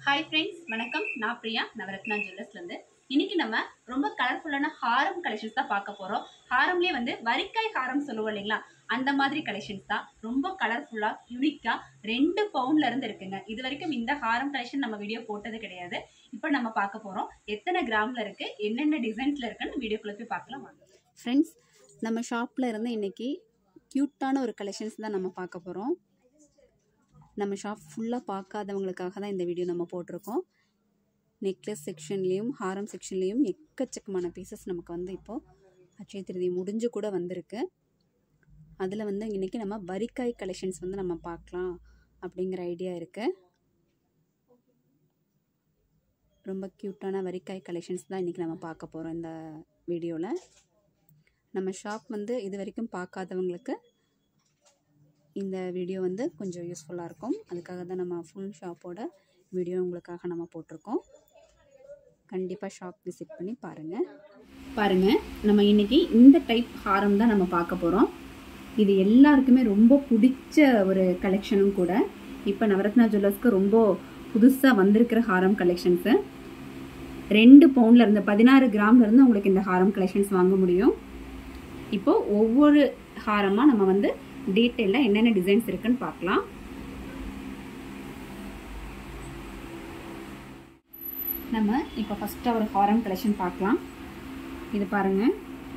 hi friends வணக்கம் நான் பிரியா நவரத்னா ஜுவல்லர்ஸ்லேருந்து இன்னைக்கு நம்ம ரொம்ப கலர்ஃபுல்லான ஹாரம் கலெக்ஷன்ஸ் தான் பார்க்க போகிறோம் ஹாரம்லேயே வந்து வரிக்காய் ஹாரம் சொல்லுவோம் இல்லைங்களா அந்த மாதிரி கலெக்ஷன்ஸ் தான் ரொம்ப கலர்ஃபுல்லாக யூனிக்காக ரெண்டு பவுண்ட்ல இருந்து இருக்குங்க இது வரைக்கும் இந்த ஹாரம் கலெக்ஷன் நம்ம வீடியோ போட்டது கிடையாது இப்போ நம்ம பார்க்க போகிறோம் எத்தனை கிராமில் இருக்குது என்னென்ன டிசைன்ஸில் இருக்குன்னு வீடியோக்குள்ளே போய் பார்க்கலாம் வாங்க ஃப்ரெண்ட்ஸ் நம்ம ஷாப்பில் இருந்து இன்றைக்கி க்யூட்டான ஒரு கலெக்ஷன்ஸ் தான் நம்ம பார்க்க போகிறோம் நம்ம ஷாப் ஃபுல்லாக பார்க்காதவங்களுக்காக தான் இந்த வீடியோ நம்ம போட்டிருக்கோம் நெக்லஸ் செக்ஷன்லேயும் ஹாரம் செக்ஷன்லேயும் எக்கச்சக்கமான பீசஸ் நமக்கு வந்து இப்போது அட்சய திருதி முடிஞ்சு கூட வந்திருக்கு அதில் வந்து இன்றைக்கி நம்ம வரிக்காய் கலெக்ஷன்ஸ் வந்து நம்ம பார்க்கலாம் அப்படிங்கிற ஐடியா இருக்குது ரொம்ப க்யூட்டான வரிக்காய் கலெக்ஷன்ஸ் தான் இன்றைக்கி நம்ம பார்க்க போகிறோம் இந்த வீடியோவில் நம்ம ஷாப் வந்து இது வரைக்கும் பார்க்காதவங்களுக்கு இந்த வீடியோ வந்து கொஞ்சம் யூஸ்ஃபுல்லாக இருக்கும் அதுக்காக தான் நம்ம ஃபுல் ஷாப்போட வீடியோ உங்களுக்காக நம்ம போட்டிருக்கோம் கண்டிப்பாக ஷாப் விசிட் பண்ணி பாருங்கள் பாருங்கள் நம்ம இன்னைக்கு இந்த டைப் ஹாரம் தான் நம்ம பார்க்க போகிறோம் இது எல்லாருக்குமே ரொம்ப பிடிச்ச ஒரு கலெக்ஷனும் கூட இப்போ நவரத்னா ஜுவல்லர்ஸ்க்கு ரொம்ப புதுசாக வந்திருக்கிற ஹாரம் கலெக்ஷன்ஸு ரெண்டு பவுண்டில் இருந்து பதினாறு கிராம்ல இருந்து உங்களுக்கு இந்த ஹாரம் கலெக்ஷன்ஸ் வாங்க முடியும் இப்போ ஒவ்வொரு ஹாரமாக நம்ம வந்து டீட்டெயிலாக என்னென்ன டிசைன்ஸ் இருக்குன்னு பார்க்கலாம் நம்ம இப்போ ஃபஸ்ட்டாக ஒரு ஹாரம் கலெக்ஷன் பார்க்கலாம் இது பாருங்கள்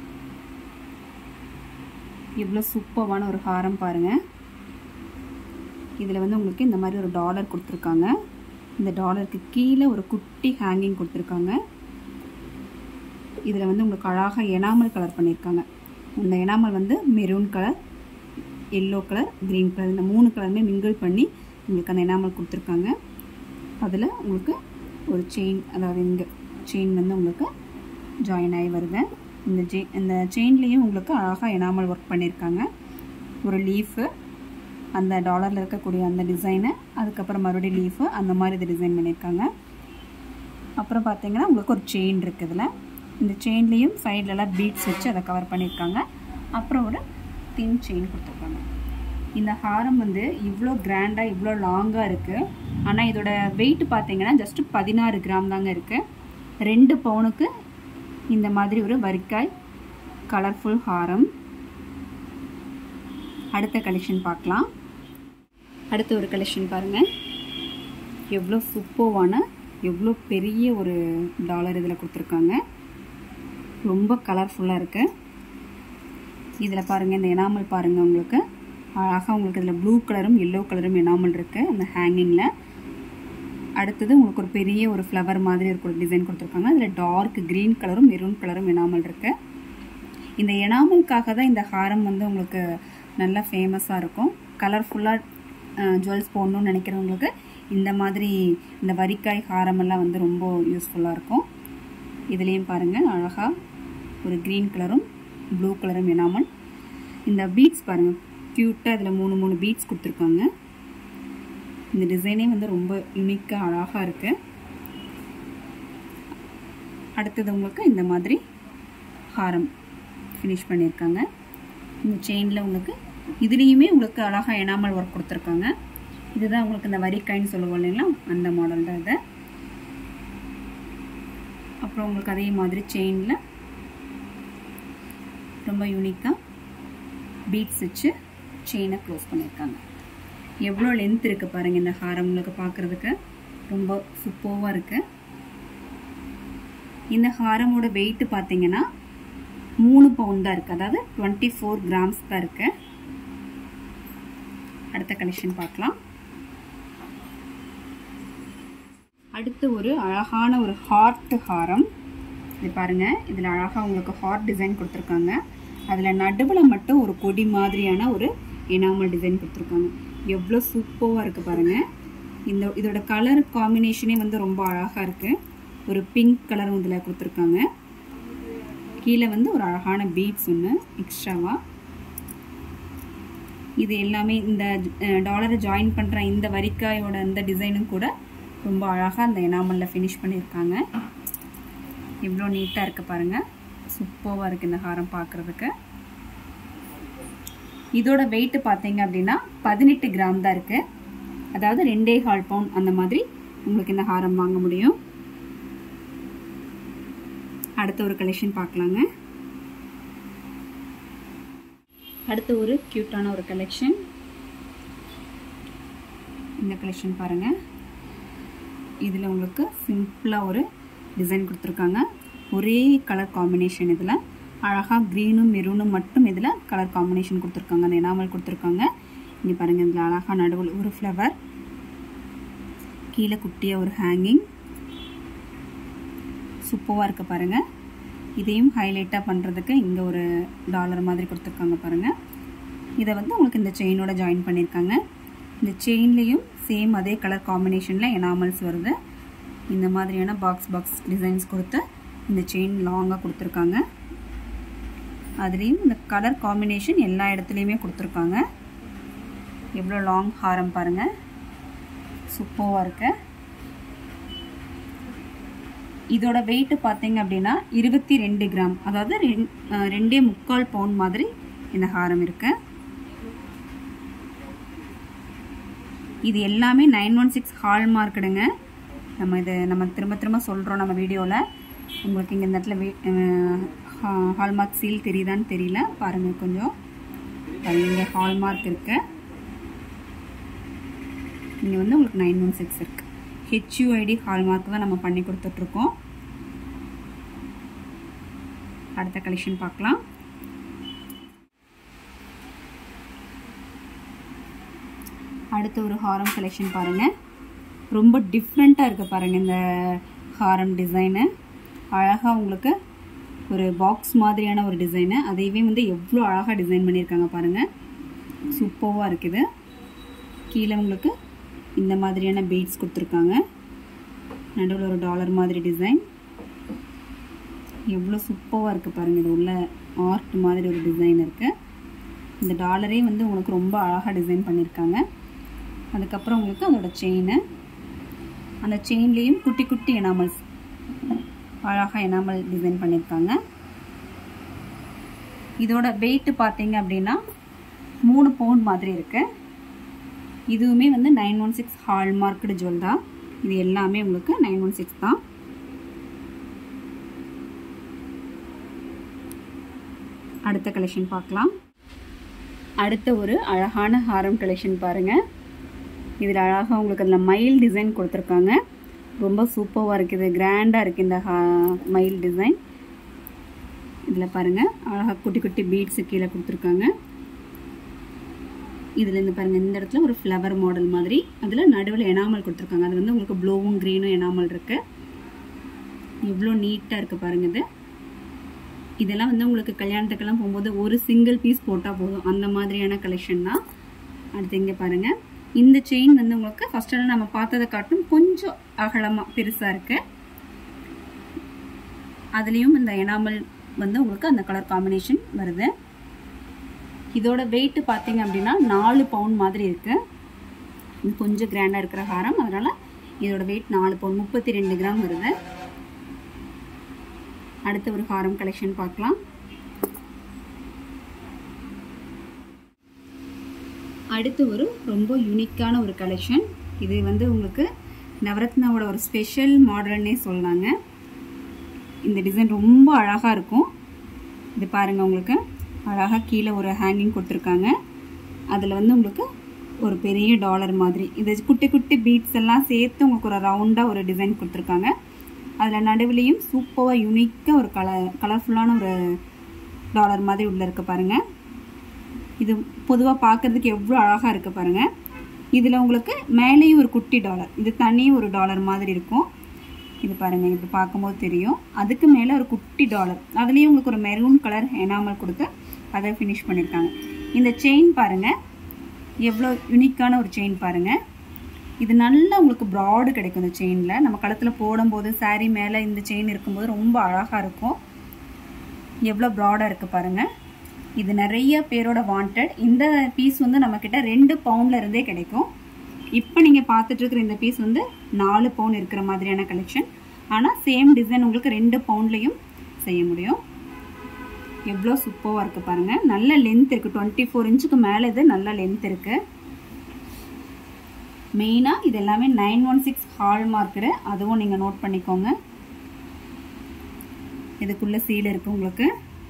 இவ்வளோ சூப்பர்வான ஒரு ஹாரம் பாருங்கள் இதில் வந்து உங்களுக்கு இந்த மாதிரி ஒரு டாலர் கொடுத்துருக்காங்க இந்த டாலருக்கு கீழே ஒரு குட்டி ஹேங்கிங் கொடுத்துருக்காங்க இதில் வந்து உங்களுக்கு அழகாக எனாமல் கலர் பண்ணியிருக்காங்க இந்த எனாமல் வந்து maroon colour yellow colour green colour இந்த மூணு கலருமே மிங்கிள் பண்ணி உங்களுக்கு அந்த எனாமல் கொடுத்துருக்காங்க அதில் உங்களுக்கு ஒரு செயின் அதாவது இங்கே செயின் வந்து உங்களுக்கு ஜாயின் ஆகி வருது இந்த ஜெ இந்த செயின்லேயும் உங்களுக்கு அழகாக எனாமல் ஒர்க் பண்ணியிருக்காங்க ஒரு லீஃபு அந்த டாலரில் இருக்கக்கூடிய அந்த டிசைனு அதுக்கப்புறம் மறுபடியும் லீஃபு அந்த மாதிரி இது டிசைன் பண்ணியிருக்காங்க அப்புறம் பார்த்தீங்கன்னா உங்களுக்கு ஒரு செயின் இருக்குது இதில் இந்த செயின்லேயும் சைட்லலாம் பீட்ஸ் வச்சு அதை கவர் பண்ணியிருக்காங்க அப்புறம் ஒரு தின் செயின் கொடுத்துருக்காங்க இந்த ஹாரம் வந்து இவ்வளோ கிராண்டாக இவ்வளோ லாங்காக இருக்குது ஆனால் இதோட வெயிட் பார்த்தீங்கன்னா ஜஸ்ட்டு பதினாறு கிராம் தாங்க இருக்குது ரெண்டு பவுனுக்கு இந்த மாதிரி ஒரு வரிக்காய் கலர்ஃபுல் ஹாரம் அடுத்த கலெக்ஷன் பார்க்கலாம் அடுத்த ஒரு கலெக்ஷன் பாருங்கள் எவ்வளோ சூப்பர்வான எவ்வளோ பெரிய ஒரு டாலர் இதில் கொடுத்துருக்காங்க ரொம்ப கலர்ஃபுல்லாக இருக்குது இதில் பாருங்கள் இந்த எனாமல் பாருங்கள் உங்களுக்கு அழகாக உங்களுக்கு இதில் ப்ளூ கலரும் எல்லோ கலரும் எனாமல் இருக்குது அந்த ஹேங்கிங்கில் அடுத்தது உங்களுக்கு ஒரு பெரிய ஒரு ஃப்ளவர் மாதிரி ஒரு டிசைன் கொடுத்துருக்காங்க அதில் டார்க் க்ரீன் கலரும் மெரூன் கலரும் எனாமல் இருக்குது இந்த எனாமலுக்காக தான் இந்த ஹாரம் வந்து உங்களுக்கு நல்லா ஃபேமஸாக இருக்கும் கலர்ஃபுல்லாக ஜுவல்ஸ் போடணும்னு நினைக்கிறவங்களுக்கு இந்த மாதிரி இந்த வரிக்காய் ஹாரமெல்லாம் வந்து ரொம்ப யூஸ்ஃபுல்லாக இருக்கும் இதுலேயும் பாருங்கள் அழகாக ஒரு க்ரீன் கலரும் ப்ளூ கலரும் எனாமல் இந்த பீட்ஸ் பாருங்கள் க்யூட்டாக இதில் மூணு மூணு பீட்ஸ் கொடுத்துருக்காங்க இந்த டிசைனே வந்து ரொம்ப யூனிக்காக அழகாக இருக்குது அடுத்தது உங்களுக்கு இந்த மாதிரி ஹாரம் ஃபினிஷ் பண்ணியிருக்காங்க இந்த செயினில் உங்களுக்கு இதுலேயுமே உங்களுக்கு அழகாக எனாமல் ஒர்க் கொடுத்துருக்காங்க இதுதான் உங்களுக்கு இந்த வரிக்காயின்னு சொல்லுவோம் இல்லைங்களா அந்த மாடல் தான் இது அப்புறம் உங்களுக்கு அதே மாதிரி செயினில் ரொம்ப யூனிக்காக பீட்ஸ் வச்சு செயினை க்ளோஸ் பண்ணியிருக்காங்க எவ்வளோ லென்த் இருக்குது பாருங்கள் இந்த ஹாரம் உங்களுக்கு பார்க்குறதுக்கு ரொம்ப சூப்பர்வாக இருக்குது இந்த ஹாரமோட வெயிட் பார்த்தீங்கன்னா மூணு பவுண்ட் தான் இருக்குது அதாவது டுவெண்ட்டி ஃபோர் கிராம்ஸ் தான் இருக்குது அடுத்த கலெக்ஷன் பார்க்கலாம் அடுத்து ஒரு அழகான ஒரு ஹார்ட் ஹாரம் இது பாருங்கள் இதில் அழகாக உங்களுக்கு ஹார்ட் டிசைன் கொடுத்துருக்காங்க அதில் நடுவில் மட்டும் ஒரு கொடி மாதிரியான ஒரு எனாமல் டிசைன் கொடுத்துருக்காங்க எவ்வளோ சூப்பராக இருக்குது பாருங்கள் இந்த இதோட கலர் காம்பினேஷனே வந்து ரொம்ப அழகாக இருக்குது ஒரு பிங்க் கலரும் இதில் கொடுத்துருக்காங்க கீழே வந்து ஒரு அழகான பீட்ஸ் ஒன்று எக்ஸ்ட்ராவாக இது எல்லாமே இந்த டாலரை ஜாயின் பண்ணுற இந்த வரிக்காயோட இந்த டிசைனும் கூட ரொம்ப அழகாக அந்த எனாமலில் ஃபினிஷ் பண்ணியிருக்காங்க எவ்வளோ நீட்டாக இருக்குது பாருங்கள் சூப்பராக இருக்குது இந்த ஹாரம் பார்க்குறதுக்கு இதோட வெயிட் பார்த்தீங்க அப்படின்னா பதினெட்டு கிராம் தான் இருக்குது அதாவது ரெண்டே கால் பவுண்ட் அந்த மாதிரி உங்களுக்கு இந்த ஹாரம் வாங்க முடியும் அடுத்த ஒரு கலெக்ஷன் பார்க்கலாங்க அடுத்த ஒரு க்யூட்டான ஒரு கலெக்ஷன் இந்த கலெக்ஷன் பாருங்கள் இதில் உங்களுக்கு சிம்பிளாக ஒரு டிசைன் கொடுத்துருக்காங்க ஒரே கலர் காம்பினேஷன் இதில் அழகாக க்ரீனும் மெரூனும் மட்டும் இதில் கலர் காம்பினேஷன் கொடுத்துருக்காங்க அந்த எனாமல் கொடுத்துருக்காங்க இங்கே பாருங்கள் இதில் அழகாக நடுவில் ஒரு ஃப்ளவர் கீழே குட்டியாக ஒரு ஹேங்கிங் சூப்பராக இருக்க பாருங்கள் இதையும் ஹைலைட்டாக பண்ணுறதுக்கு இங்கே ஒரு டாலர் மாதிரி கொடுத்துருக்காங்க பாருங்கள் இதை வந்து உங்களுக்கு இந்த செயினோட ஜாயின் பண்ணியிருக்காங்க இந்த செயின்லேயும் சேம் அதே கலர் காம்பினேஷனில் எனாமல்ஸ் வருது இந்த மாதிரியான பாக்ஸ் பாக்ஸ் டிசைன்ஸ் கொடுத்து இந்த செயின் லாங்காக கொடுத்துருக்காங்க அதுலேயும் இந்த கலர் காம்பினேஷன் எல்லா இடத்துலையுமே கொடுத்துருக்காங்க எவ்வளோ லாங் ஹாரம் பாருங்கள் சூப்பராக இருக்கு இதோட வெயிட் பார்த்தீங்க அப்படின்னா இருபத்தி ரெண்டு கிராம் அதாவது ரெண்டே முக்கால் பவுண்ட் மாதிரி இந்த ஹாரம் இருக்கு இது எல்லாமே நைன் ஒன் சிக்ஸ் ஹால் மார்க்கெடுங்க நம்ம இது நம்ம திரும்ப திரும்ப சொல்கிறோம் நம்ம வீடியோவில் உங்களுக்கு இங்கே இந்த இடத்துல ஹால்மார்க் சீல் தெரியுதான்னு தெரியல பாருங்கள் கொஞ்சம் இங்கே ஹால்மார்க் இருக்கு இங்கே வந்து உங்களுக்கு நைன் ஒன் சிக்ஸ் இருக்குது ஹெச்யூஐடி ஹால்மார்க் தான் நம்ம பண்ணி கொடுத்துட்ருக்கோம் அடுத்த கலெக்ஷன் பார்க்கலாம் அடுத்த ஒரு ஹாரம் கலெக்ஷன் பாருங்கள் ரொம்ப டிஃப்ரெண்ட்டாக இருக்குது பாருங்கள் இந்த ஹாரம் டிசைனு அழகாக உங்களுக்கு ஒரு பாக்ஸ் மாதிரியான ஒரு டிசைனு அதையவே வந்து எவ்வளோ அழகாக டிசைன் பண்ணியிருக்காங்க பாருங்கள் சூப்பராக இருக்குது கீழே உங்களுக்கு இந்த மாதிரியான பீட்ஸ் கொடுத்துருக்காங்க நடுவில் ஒரு டாலர் மாதிரி டிசைன் எவ்வளோ சூப்பராக இருக்குது பாருங்கள் இது உள்ள ஆர்ட் மாதிரி ஒரு டிசைன் இருக்குது இந்த டாலரே வந்து உங்களுக்கு ரொம்ப அழகாக டிசைன் பண்ணியிருக்காங்க அதுக்கப்புறம் உங்களுக்கு அதோட செயின் அந்த செயின்லேயும் குட்டி குட்டி எனாமல்ஸ் அழகாக எனாமல் டிசைன் பண்ணியிருக்காங்க இதோட வெயிட்டு பார்த்தீங்க அப்படின்னா மூணு பவுண்ட் மாதிரி இருக்கு இதுவுமே வந்து nine one six hallmarked jewel தான் இது எல்லாமே உங்களுக்கு நைன் ஒன் சிக்ஸ் தான் அடுத்த கலெக்ஷன் பார்க்கலாம் அடுத்த ஒரு அழகான ஹாரம் கலெக்ஷன் பாருங்கள் இதில் அழகாக உங்களுக்கு அதில் மயில் டிசைன் கொடுத்துருக்காங்க ரொம்ப சூப்பராக இருக்குது கிராண்டாக இருக்குது இந்த மயில் டிசைன் இதில் பாருங்கள் அழகாக குட்டி குட்டி பீட்ஸு கீழே கொடுத்துருக்காங்க இதில் இருந்து பாருங்கள் இந்த இடத்துல ஒரு ஃப்ளவர் மாடல் மாதிரி அதில் நடுவில் எனாமல் கொடுத்துருக்காங்க அது வந்து உங்களுக்கு ப்ளூவும் க்ரீனும் எனாமல் இருக்குது எவ்வளோ நீட்டாக இருக்குது பாருங்கள் இது இதெல்லாம் வந்து உங்களுக்கு கல்யாணத்துக்கெல்லாம் போகும்போது ஒரு சிங்கிள் பீஸ் போட்டால் போதும் அந்த மாதிரியான கலெக்ஷன் தான் அடுத்து இங்கே பாருங்கள் இந்த செயின் வந்து உங்களுக்கு ஃபஸ்ட்டெல்லாம் நம்ம பார்த்ததை காட்டும் கொஞ்சம் அகலமாக பெருசாக இருக்குது அதுலேயும் இந்த எனாமல் வந்து உங்களுக்கு அந்த கலர் காம்பினேஷன் வருது இதோட வெயிட்டு பார்த்தீங்க அப்படின்னா நாலு பவுண்ட் மாதிரி இருக்குது இது கொஞ்சம் கிராண்டாக இருக்கிற ஹாரம் அதனால் இதோட வெயிட் நாலு பவுண்ட் முப்பத்தி ரெண்டு கிராம் வருது அடுத்த ஒரு ஹாரம் கலெக்ஷன் பார்க்கலாம் அடுத்து ஒரு ரொம்ப யூனிக்கான ஒரு கலெக்ஷன் இது வந்து உங்களுக்கு நவரத்னாவோட ஒரு ஸ்பெஷல் மாடல்னே சொல்லலாங்க இந்த டிசைன் ரொம்ப அழகாக இருக்கும் இது பாருங்கள் உங்களுக்கு அழகாக கீழே ஒரு ஹேங்கிங் கொடுத்துருக்காங்க அதில் வந்து உங்களுக்கு ஒரு பெரிய டாலர் மாதிரி இது குட்டி குட்டி பீட்ஸ் எல்லாம் சேர்த்து உங்களுக்கு ஒரு ரவுண்டாக ஒரு டிசைன் கொடுத்துருக்காங்க அதில் நடுவுலையும் சூப்பராக யூனிக்காக ஒரு கலர் கலர்ஃபுல்லான ஒரு டாலர் மாதிரி உள்ளே இருக்க பாருங்கள் இது பொதுவாக பார்க்குறதுக்கு எவ்வளோ அழகாக இருக்குது பாருங்கள் இதில் உங்களுக்கு மேலேயும் ஒரு குட்டி டாலர் இது தனி ஒரு டாலர் மாதிரி இருக்கும் இது பாருங்கள் இது பார்க்கும்போது தெரியும் அதுக்கு மேலே ஒரு குட்டி டாலர் அதுலேயும் உங்களுக்கு ஒரு மெரூன் கலர் எனாமல் கொடுத்து அதை ஃபினிஷ் பண்ணியிருக்காங்க இந்த செயின் பாருங்கள் எவ்வளோ யூனிக்கான ஒரு செயின் பாருங்கள் இது நல்லா உங்களுக்கு ப்ராடு கிடைக்கும் இந்த செயினில் நம்ம கழுத்தில் போடும்போது சாரீ மேலே இந்த செயின் இருக்கும்போது ரொம்ப அழகாக இருக்கும் எவ்வளோ ப்ராடாக இருக்குது பாருங்கள் இது நிறைய பேரோட வாண்டட் இந்த பீஸ் வந்து நம்மக்கிட்ட ரெண்டு பவுண்டில் இருந்தே கிடைக்கும் இப்போ நீங்கள் பார்த்துட்டு இருக்கிற இந்த பீஸ் வந்து நாலு பவுன் இருக்கிற மாதிரியான கலெக்ஷன் ஆனால் சேம் டிசைன் உங்களுக்கு ரெண்டு பவுண்ட்லேயும் செய்ய முடியும் எவ்வளோ சூப்பராக இருக்குது பாருங்கள் நல்ல லென்த் இருக்குது டுவெண்ட்டி ஃபோர் இன்ச்சுக்கு மேலே இது நல்ல லென்த் இருக்குது மெயினாக இது எல்லாமே nine one six hallmark அதுவும் நீங்கள் நோட் பண்ணிக்கோங்க இதுக்குள்ளே சீல் இருக்குது உங்களுக்கு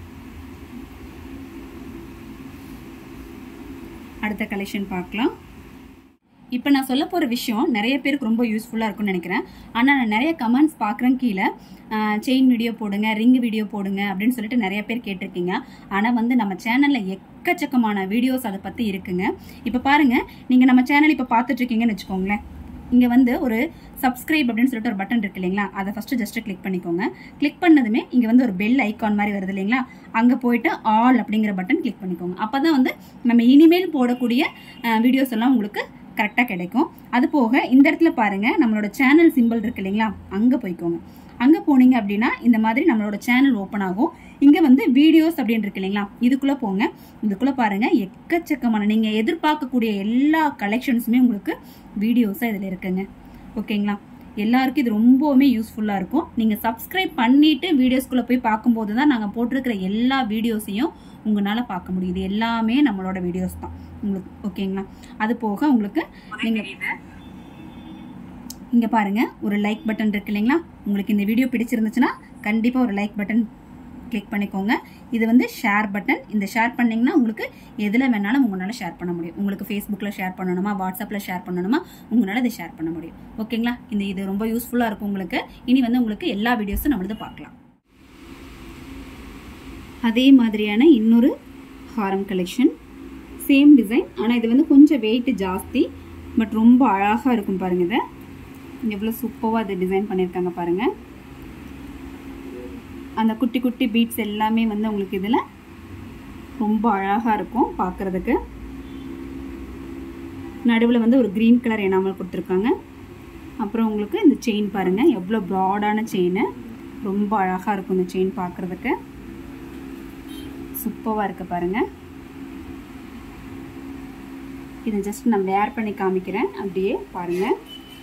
அடுத்த கலெக்ஷன் பார்க்கலாம் இப்போ நான் சொல்ல போகிற விஷயம் நிறைய பேருக்கு ரொம்ப யூஸ்ஃபுல்லாக இருக்கும்னு நினைக்கிறேன் ஆனால் நான் நிறைய கமெண்ட்ஸ் பார்க்குறேன் கீழே செயின் வீடியோ போடுங்க ரிங் வீடியோ போடுங்க அப்படின்னு சொல்லிட்டு நிறைய பேர் கேட்டிருக்கீங்க ஆனால் வந்து நம்ம சேனலில் எக்கச்சக்கமான வீடியோஸ் அதை பற்றி இருக்குங்க இப்போ பாருங்கள் நீங்கள் நம்ம சேனல் இப்போ பார்த்துட்ருக்கீங்கன்னு வச்சுக்கோங்களேன் இங்கே வந்து ஒரு சப்ஸ்கிரைப் அப்படின்னு சொல்லிட்டு ஒரு பட்டன் இருக்கு இல்லைங்களா அதை ஃபஸ்ட்டு ஜஸ்ட்டு கிளிக் பண்ணிக்கோங்க கிளிக் பண்ணதுமே இங்கே வந்து ஒரு பெல் ஐக்கான் மாதிரி வருது இல்லைங்களா அங்கே போயிட்டு ஆல் அப்படிங்கிற பட்டன் கிளிக் பண்ணிக்கோங்க அப்போ தான் வந்து நம்ம இனிமேல் போடக்கூடிய வீடியோஸ் எல்லாம் உங்களுக்கு கரெக்டாக கிடைக்கும் அது போக இந்த இடத்துல பாருங்கள் நம்மளோட சேனல் சிம்பிள் இருக்கு இல்லைங்களா அங்கே போய்க்கோங்க அங்கே போனீங்க அப்படின்னா இந்த மாதிரி நம்மளோட சேனல் ஓப்பன் ஆகும் இங்கே வந்து வீடியோஸ் அப்படின்னு இருக்கு இல்லைங்களா இதுக்குள்ளே போங்க இதுக்குள்ளே பாருங்கள் எக்கச்சக்கமான நீங்கள் எதிர்பார்க்கக்கூடிய எல்லா கலெக்ஷன்ஸுமே உங்களுக்கு வீடியோஸாக இதில் இருக்குங்க ஓகேங்களா எல்லாருக்கும் இது ரொம்பவுமே யூஸ்ஃபுல்லாக இருக்கும் நீங்கள் சப்ஸ்கிரைப் பண்ணிவிட்டு வீடியோஸ்குள்ளே போய் பார்க்கும்போது தான் நாங்கள் போட்டிருக்கிற எல்லா வீடியோஸையும் உங்களால் பார்க்க முடியுது எல்லாமே நம்மளோட வீடியோஸ் தான் உங்களுக்கு ஓகேங்களா அது போக உங்களுக்கு நீங்கள் இங்கே பாருங்கள் ஒரு லைக் பட்டன் இருக்கு இல்லைங்களா உங்களுக்கு இந்த வீடியோ பிடிச்சிருந்துச்சுன்னா கண்டிப்பாக ஒரு லைக் பட்டன் கிளிக் பண்ணிக்கோங்க இது வந்து ஷேர் பட்டன் இந்த ஷேர் பண்ணிங்கன்னா உங்களுக்கு எதில் வேணாலும் உங்களால் ஷேர் பண்ண முடியும் உங்களுக்கு ஃபேஸ்புக்கில் ஷேர் பண்ணணுமா வாட்ஸ்அப்பில் ஷேர் பண்ணணுமா உங்களால் இதை ஷேர் பண்ண முடியும் ஓகேங்களா இந்த இது ரொம்ப யூஸ்ஃபுல்லாக இருக்கும் உங்களுக்கு இனி வந்து உங்களுக்கு எல்லா வீடியோஸும் நம்மளது பார்க்கலாம் அதே மாதிரியான இன்னொரு ஹாரம் கலெக்ஷன் சேம் டிசைன் ஆனால் இது வந்து கொஞ்சம் வெயிட் ஜாஸ்தி பட் ரொம்ப அழகாக இருக்கும் பாருங்கள் இதை எவ்வளோ சூப்பராக அதை டிசைன் பண்ணியிருக்காங்க பாருங்கள் அந்த குட்டி குட்டி பீட்ஸ் எல்லாமே வந்து உங்களுக்கு இதில் ரொம்ப அழகாக இருக்கும் பார்க்குறதுக்கு நடுவில் வந்து ஒரு க்ரீன் கலர் எனாமல் கொடுத்துருக்காங்க அப்புறம் உங்களுக்கு இந்த செயின் பாருங்கள் எவ்வளோ ப்ராடான செயின் ரொம்ப அழகாக இருக்கும் இந்த செயின் பார்க்குறதுக்கு சூப்பராக இருக்குது பாருங்கள் இதை ஜஸ்ட் நான் வேர் பண்ணி காமிக்கிறேன் அப்படியே பாருங்கள்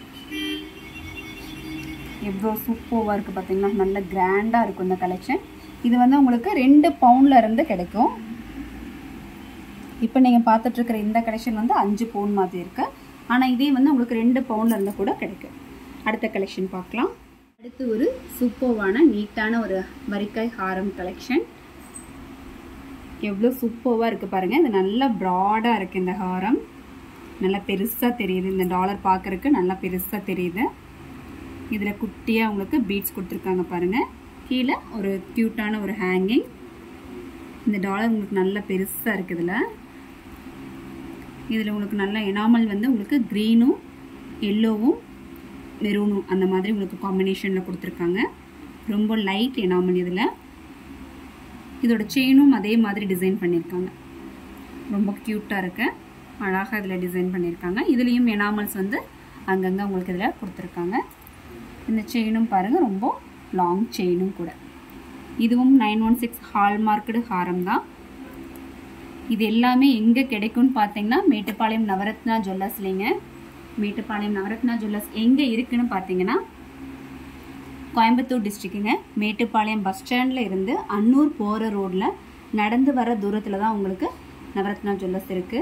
எவ்வளோ சூப்பராக இருக்குது பார்த்தீங்கன்னா நல்ல கிராண்டாக இருக்கும் இந்த கலெக்ஷன் இது வந்து உங்களுக்கு ரெண்டு பவுண்டில் இருந்து கிடைக்கும் இப்போ நீங்கள் பார்த்துட்ருக்கிற இந்த கலெக்ஷன் வந்து அஞ்சு பவுன் மாதிரி இருக்குது ஆனால் இதே வந்து உங்களுக்கு ரெண்டு பவுண்டில் இருந்து கூட கிடைக்கும் அடுத்த கலெக்ஷன் பார்க்கலாம் அடுத்து ஒரு சூப்பர்வான நீட்டான ஒரு வரிக்காய் ஹாரம் கலெக்ஷன் எவ்வளோ சூப்பராக இருக்குது பாருங்கள் இது நல்லா ப்ராடாக இருக்குது இந்த ஹாரம் நல்லா பெருசாக தெரியுது இந்த டாலர் பார்க்குறக்கு நல்லா பெருசாக தெரியுது இதில் குட்டியாக உங்களுக்கு பீட்ஸ் கொடுத்துருக்காங்க பாருங்கள் கீழே ஒரு க்யூட்டான ஒரு ஹேங்கிங் இந்த டாலர் உங்களுக்கு நல்லா பெருசாக இருக்குது இதில் இதில் உங்களுக்கு நல்ல எனாமல் வந்து உங்களுக்கு க்ரீனும் எல்லோவும் மெரூனும் அந்த மாதிரி உங்களுக்கு காம்பினேஷனில் கொடுத்துருக்காங்க ரொம்ப லைட் எனாமல் இதில் இதோட செயினும் அதே மாதிரி டிசைன் பண்ணியிருக்காங்க ரொம்ப க்யூட்டாக இருக்கு அழகாக இதில் டிசைன் பண்ணியிருக்காங்க இதுலேயும் எனாமல்ஸ் வந்து அங்கங்கே உங்களுக்கு இதில் கொடுத்துருக்காங்க இந்த செயினும் பாருங்கள் ரொம்ப லாங் செயினும் கூட இதுவும் நைன் ஒன் சிக்ஸ் ஹால்மார்க்கடு ஹாரம் தான் இது எல்லாமே எங்கே கிடைக்கும்னு பார்த்தீங்கன்னா மேட்டுப்பாளையம் நவரத்னா ஜுவல்லர்ஸ்லிங்க மேட்டுப்பாளையம் நவரத்னா ஜுவல்லர்ஸ் எங்கே இருக்குன்னு பார்த்தீங்கன்னா கோயம்புத்தூர் டிஸ்ட்ரிக்ட்டுங்க மேட்டுப்பாளையம் பஸ் ஸ்டாண்டில் இருந்து அன்னூர் போகிற ரோட்டில் நடந்து வர தூரத்தில் தான் உங்களுக்கு நவரத்னா ஜுவல்லர்ஸ் இருக்குது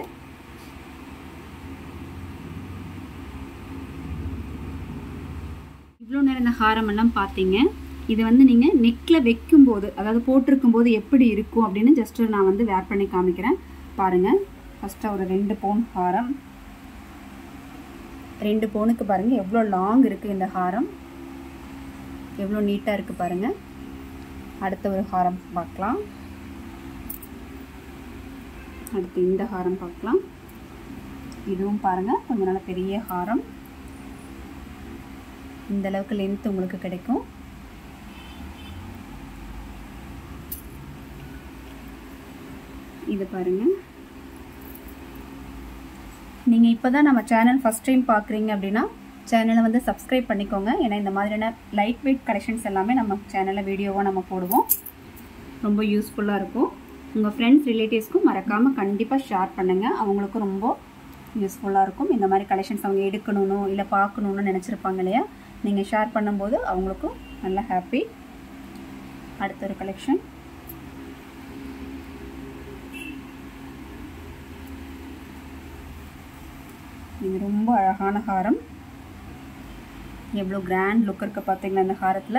இவ்வளோ நேரம் இந்த ஹாரம் எல்லாம் பார்த்தீங்க இது வந்து நீங்கள் நெக்கில் வைக்கும்போது அதாவது போட்டிருக்கும் போது எப்படி இருக்கும் அப்படின்னு ஜஸ்ட்டு நான் வந்து வேர் பண்ணி காமிக்கிறேன் பாருங்கள் ஃபஸ்ட்டு ஒரு ரெண்டு பவுன் ஹாரம் ரெண்டு பவுனுக்கு பாருங்கள் எவ்வளோ லாங் இருக்குது இந்த ஹாரம் எவ்வளோ நீட்டாக இருக்குது பாருங்கள் அடுத்த ஒரு ஹாரம் பார்க்கலாம் அடுத்து இந்த ஹாரம் பார்க்கலாம் இதுவும் பாருங்கள் கொஞ்சம் நல்ல பெரிய ஹாரம் இந்த அளவுக்கு லென்த் உங்களுக்கு கிடைக்கும் இது பாருங்கள் நீங்கள் இப்போ தான் நம்ம சேனல் ஃபஸ்ட் டைம் பார்க்குறீங்க அப்படின்னா சேனலை வந்து சப்ஸ்கிரைப் பண்ணிக்கோங்க ஏன்னா இந்த மாதிரியான லைட் வெயிட் கலெக்ஷன்ஸ் எல்லாமே நம்ம சேனலில் வீடியோவாக நம்ம போடுவோம் ரொம்ப யூஸ்ஃபுல்லாக இருக்கும் உங்கள் ஃப்ரெண்ட்ஸ் ரிலேட்டிவ்ஸ்க்கும் மறக்காமல் கண்டிப்பாக ஷேர் பண்ணுங்கள் அவங்களுக்கும் ரொம்ப யூஸ்ஃபுல்லாக இருக்கும் இந்த மாதிரி கலெக்ஷன்ஸ் அவங்க எடுக்கணும்னு இல்லை பார்க்கணுன்னு நினச்சிருப்பாங்க இல்லையா நீங்கள் ஷேர் பண்ணும்போது அவங்களுக்கும் நல்லா ஹாப்பி அடுத்த ஒரு கலெக்ஷன் இது ரொம்ப அழகான ஹாரம் எவ்வளோ கிராண்ட் லுக் இருக்க பார்த்தீங்களா இந்த ஹாரத்தில்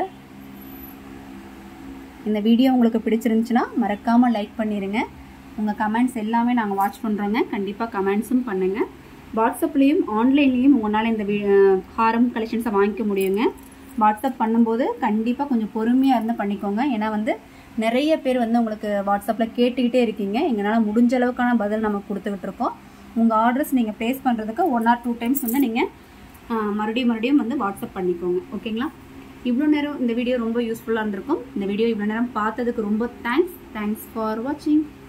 இந்த வீடியோ உங்களுக்கு பிடிச்சிருந்துச்சுன்னா மறக்காமல் லைக் பண்ணிடுங்க உங்கள் கமெண்ட்ஸ் எல்லாமே நாங்கள் வாட்ச் பண்ணுறோங்க கண்டிப்பாக கமெண்ட்ஸும் பண்ணுங்கள் வாட்ஸ்அப்லேயும் ஆன்லைன்லேயும் உங்களால் இந்த வீ ஹாரம் கலெக்ஷன்ஸை வாங்கிக்க முடியுங்க வாட்ஸ்அப் பண்ணும்போது கண்டிப்பாக கொஞ்சம் பொறுமையாக இருந்து பண்ணிக்கோங்க ஏன்னா வந்து நிறைய பேர் வந்து உங்களுக்கு வாட்ஸ்அப்பில் கேட்டுக்கிட்டே இருக்கீங்க எங்களால் முடிஞ்ச அளவுக்கான பதில் நம்ம கொடுத்துக்கிட்டு இருக்கோம் உங்கள் ஆர்டர்ஸ் நீங்கள் ப்ளேஸ் பண்ணுறதுக்கு ஒன் ஆர் டூ டைம்ஸ் வந்து நீங்கள் மறுபடியும் மறுபடியும் வந்து வாட்ஸ்அப் பண்ணிக்கோங்க ஓகேங்களா இவ்வளோ நேரம் இந்த வீடியோ ரொம்ப யூஸ்ஃபுல்லாக இருந்திருக்கும் இந்த வீடியோ இவ்வளோ நேரம் பார்த்ததுக்கு ரொம்ப தேங்க்ஸ் தேங்க்ஸ் ஃபார் வாட்சிங்